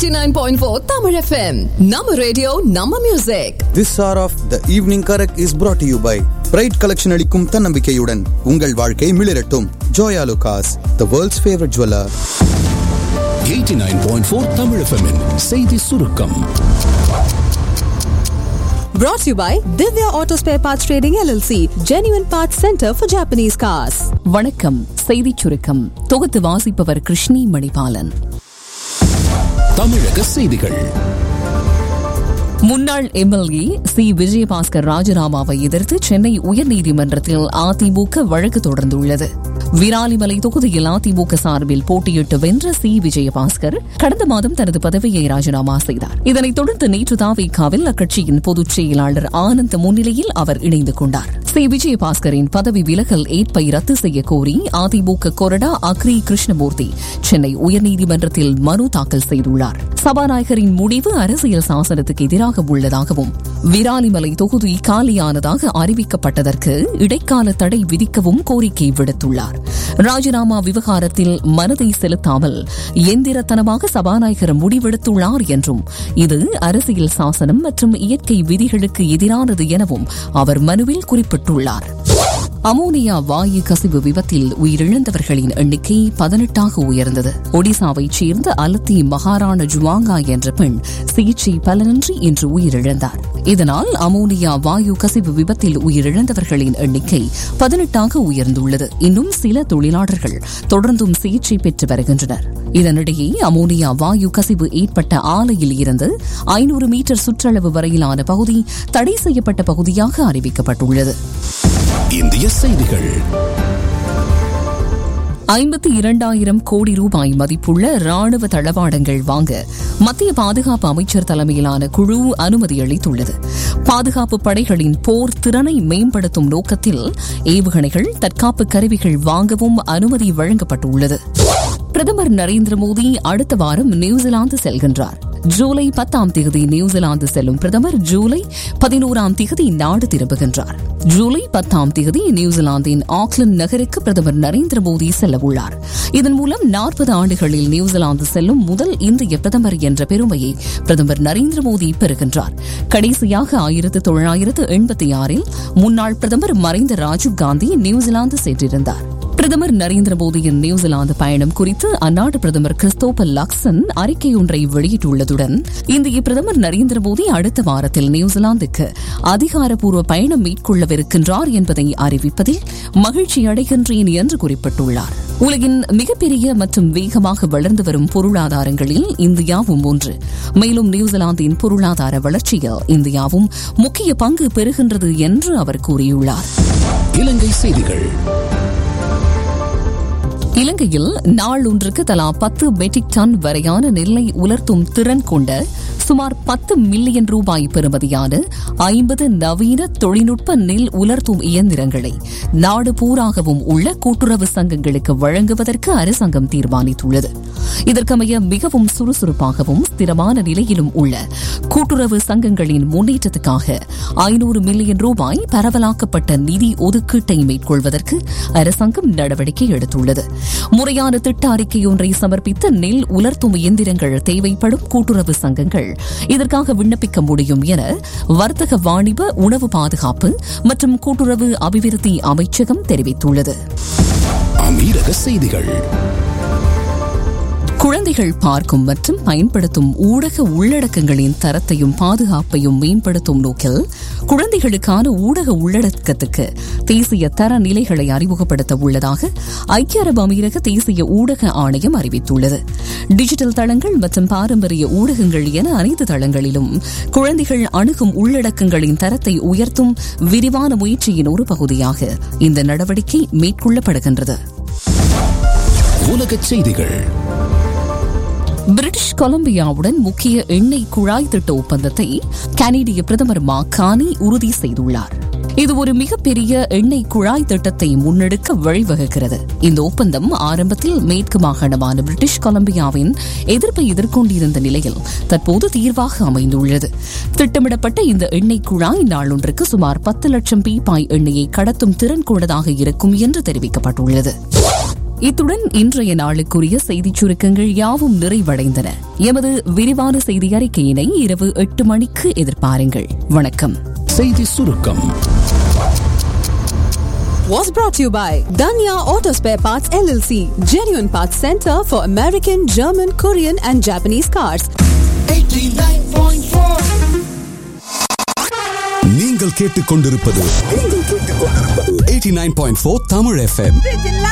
89.4 Tamil FM. Nama radio, Nama music. This hour of the evening correct is brought to you by bright collection அளிக்கும் தன்னம்பிக்கையுடன் உங்கள் வாழ்க்கை மிளிரட்டும் Joyalukkas the world's favourite jeweller 89.4 Tamil FM -இன் செய்தி சுருக்கம் Brought to you by Divya Auto Spare Parts Trading LLC, Genuine Parts Center for Japanese Cars. வணக்கம் செய்திச் சுருக்கம் தொகுத்து வாசிப்பவர் கிருஷ்ணி மணிபாலன் தமிழக செய்திகள் முன்னாள் எம்எல்ஏ சி விஜயபாஸ்கர் ராஜினாமாவை எதிர்த்து சென்னை உயர்நீதிமன்றத்தில் அதிமுக வழக்கு தொடர்ந்துள்ளது விராலிமலை தொகுதியில் அதிமுக சார்பில் போட்டியிட்டு வென்ற சி விஜயபாஸ்கர் கடந்த மாதம் தனது பதவியை ராஜினாமா செய்தார் இதனைத் தொடர்ந்து நேற்று தாவேகாவில் அக்கட்சியின் பொதுச் செயலாளர் ஆனந்த் முன்னிலையில் அவர் இணைந்து கொண்டார் சி விஜயபாஸ்கரின் பதவி விலகல் ஏற்பை ரத்து செய்ய கோரி அதிமுக கொறடா அக்ரி கிருஷ்ணமூர்த்தி சென்னை உயர்நீதிமன்றத்தில் மனு தாக்கல் செய்துள்ளார் சபாநாயகரின் முடிவு அரசியல் சாசனத்துக்கு எதிராக உள்ளதாகவும் விராலிமலை தொகுதி காலியானதாக அறிவிக்கப்பட்டதற்கு இடைக்கால தடை விதிக்கவும் கோரிக்கை விடுத்துள்ளார் ராஜினாமா விவகாரத்தில் மனதை செலுத்தாமல் எந்திரத்தனமாக சபாநாயகர் முடிவெடுத்துள்ளார் என்றும் இது அரசியல் சாசனம் மற்றும் இயற்கை விதிகளுக்கு எதிரானது எனவும் அவர் மனுவில் குறிப்பிட்டுள்ளார் அமோனியா வாயு கசிவு விபத்தில் உயிரிழந்தவர்களின் எண்ணிக்கை பதினெட்டாக உயர்ந்தது ஒடிசாவைச் சேர்ந்த அலத்தி மகாராண ஜுவாங்கா என்ற பெண் சிகிச்சை பலனின்றி இன்று உயிரிழந்தார் இதனால் அமோனியா வாயு கசிவு விபத்தில் உயிரிழந்தவர்களின் எண்ணிக்கை பதினெட்டாக உயர்ந்துள்ளது இன்னும் சில தொழிலாளர்கள் தொடர்ந்தும் சிகிச்சை பெற்று வருகின்றனர் இதனிடையே அமோனியா வாயு கசிவு ஏற்பட்ட ஆலையில் இருந்து ஐநூறு மீட்டர் சுற்றளவு வரையிலான பகுதி தடை செய்யப்பட்ட பகுதியாக அறிவிக்கப்பட்டுள்ளது இந்திய செய்திகள் ஐம்பத்தி இரண்டாயிரம் கோடி ரூபாய் மதிப்புள்ள ராணுவ தளவாடங்கள் வாங்க மத்திய பாதுகாப்பு அமைச்சர் தலைமையிலான குழு அனுமதி அளித்துள்ளது பாதுகாப்பு படைகளின் போர் திறனை மேம்படுத்தும் நோக்கத்தில் ஏவுகணைகள் தற்காப்பு கருவிகள் வாங்கவும் அனுமதி வழங்கப்பட்டுள்ளது பிரதமர் நரேந்திர மோடி அடுத்த வாரம் நியூசிலாந்து செல்கின்றார் ஜூலை பத்தாம் தேதி நியூசிலாந்து செல்லும் பிரதமர் ஜூலை பதினோராம் தேதி நாடு திரும்புகின்றார் ஜூலை பத்தாம் தேதி நியூசிலாந்தின் ஆக்லாந்து நகருக்கு பிரதமர் நரேந்திர மோடி செல்லவுள்ளார் இதன் மூலம் நாற்பது ஆண்டுகளில் நியூசிலாந்து செல்லும் முதல் இந்திய பிரதமர் என்ற பெருமையை பிரதமர் நரேந்திர மோடி பெறுகின்றார் கடைசியாக ஆயிரத்து தொள்ளாயிரத்து எண்பத்தி ஆறில் முன்னாள் பிரதமர் மறைந்த ராஜீவ் காந்தி நியூசிலாந்து சென்றிருந்தார் பிரதமர் நரேந்திர மோடியின் நியூசிலாந்து பயணம் குறித்து அந்நாட்டு பிரதமர் கிறிஸ்தோபர் லக்சன் அறிக்கை ஒன்றை வெளியிட்டுள்ளதுடன் இந்திய பிரதமர் நரேந்திர மோடி அடுத்த வாரத்தில் நியூசிலாந்துக்கு அதிகாரப்பூர்வ பயணம் மேற்கொள்ளவிருக்கின்றார் என்பதை அறிவிப்பதில் மகிழ்ச்சி அடைகின்றேன் என்று குறிப்பிட்டுள்ளார் உலகின் மிகப்பெரிய மற்றும் வேகமாக வளர்ந்து வரும் பொருளாதாரங்களில் இந்தியாவும் ஒன்று மேலும் நியூசிலாந்தின் பொருளாதார வளர்ச்சியில் இந்தியாவும் முக்கிய பங்கு பெறுகின்றது என்று அவர் கூறியுள்ளார் இலங்கை செய்திகள் இலங்கையில் நாள் ஒன்றுக்கு தலா பத்து மெட்ரிக் டன் வரையான நெல்லை உலர்த்தும் திறன் கொண்ட சுமார் பத்து மில்லியன் ரூபாய் பெறுமதியான ஐம்பது நவீன தொழில்நுட்ப நெல் உலர்த்தும் இயந்திரங்களை நாடு பூராகவும் உள்ள கூட்டுறவு சங்கங்களுக்கு வழங்குவதற்கு அரசாங்கம் தீர்மானித்துள்ளது இதற்கமைய மிகவும் சுறுசுறுப்பாகவும் ஸ்திரமான நிலையிலும் உள்ள கூட்டுறவு சங்கங்களின் முன்னேற்றத்துக்காக ஐநூறு மில்லியன் ரூபாய் பரவலாக்கப்பட்ட நிதி ஒதுக்கீட்டை மேற்கொள்வதற்கு அரசாங்கம் நடவடிக்கை எடுத்துள்ளது முறையான திட்ட அறிக்கையொன்றை சமர்ப்பித்த நெல் உலர்த்தும் இயந்திரங்கள் தேவைப்படும் கூட்டுறவு சங்கங்கள் இதற்காக விண்ணப்பிக்க முடியும் என வர்த்தக வாணிப உணவு பாதுகாப்பு மற்றும் கூட்டுறவு அபிவிருத்தி அமைச்சகம் தெரிவித்துள்ளது அமீரக செய்திகள் குழந்தைகள் பார்க்கும் மற்றும் பயன்படுத்தும் ஊடக உள்ளடக்கங்களின் தரத்தையும் பாதுகாப்பையும் மேம்படுத்தும் நோக்கில் குழந்தைகளுக்கான ஊடக உள்ளடக்கத்துக்கு தேசிய தர நிலைகளை அறிமுகப்படுத்த உள்ளதாக ஐக்கிய அரபு அமீரக தேசிய ஊடக ஆணையம் அறிவித்துள்ளது டிஜிட்டல் தளங்கள் மற்றும் பாரம்பரிய ஊடகங்கள் என அனைத்து தளங்களிலும் குழந்தைகள் அணுகும் உள்ளடக்கங்களின் தரத்தை உயர்த்தும் விரிவான முயற்சியின் ஒரு பகுதியாக இந்த நடவடிக்கை மேற்கொள்ளப்படுகின்றது உலகச் செய்திகள் பிரிட்டிஷ் கொலம்பியாவுடன் முக்கிய எண்ணெய் குழாய் திட்ட ஒப்பந்தத்தை கனேடிய பிரதமர் மாகானி உறுதி செய்துள்ளார் இது ஒரு மிகப்பெரிய எண்ணெய் குழாய் திட்டத்தை முன்னெடுக்க வழிவகுக்கிறது இந்த ஒப்பந்தம் ஆரம்பத்தில் மேற்கு மாகாணமான பிரிட்டிஷ் கொலம்பியாவின் எதிர்ப்பை எதிர்கொண்டிருந்த நிலையில் தற்போது தீர்வாக அமைந்துள்ளது திட்டமிடப்பட்ட இந்த எண்ணெய் குழாய் நாளொன்றுக்கு சுமார் பத்து லட்சம் பீப்பாய் எண்ணெயை கடத்தும் திறன் கொண்டதாக இருக்கும் என்று தெரிவிக்கப்பட்டுள்ளது இத்துடன் இன்றைய நாளுக்குரிய செய்திச் சுருக்கங்கள் யாவும் நிறைவடைந்தன எமது விரிவான செய்தி அறிக்கையினை இரவு எட்டு மணிக்கு எதிர்பாருங்கள் வணக்கம் செய்தி சுருக்கம் Was brought to you by Danya Auto Spare Parts LLC, genuine parts center for American, German, Korean, and Japanese cars. நீங்கள் கேட்டுக்கொண்டிருப்பது 89.4 தமிழ் எஃப்எம்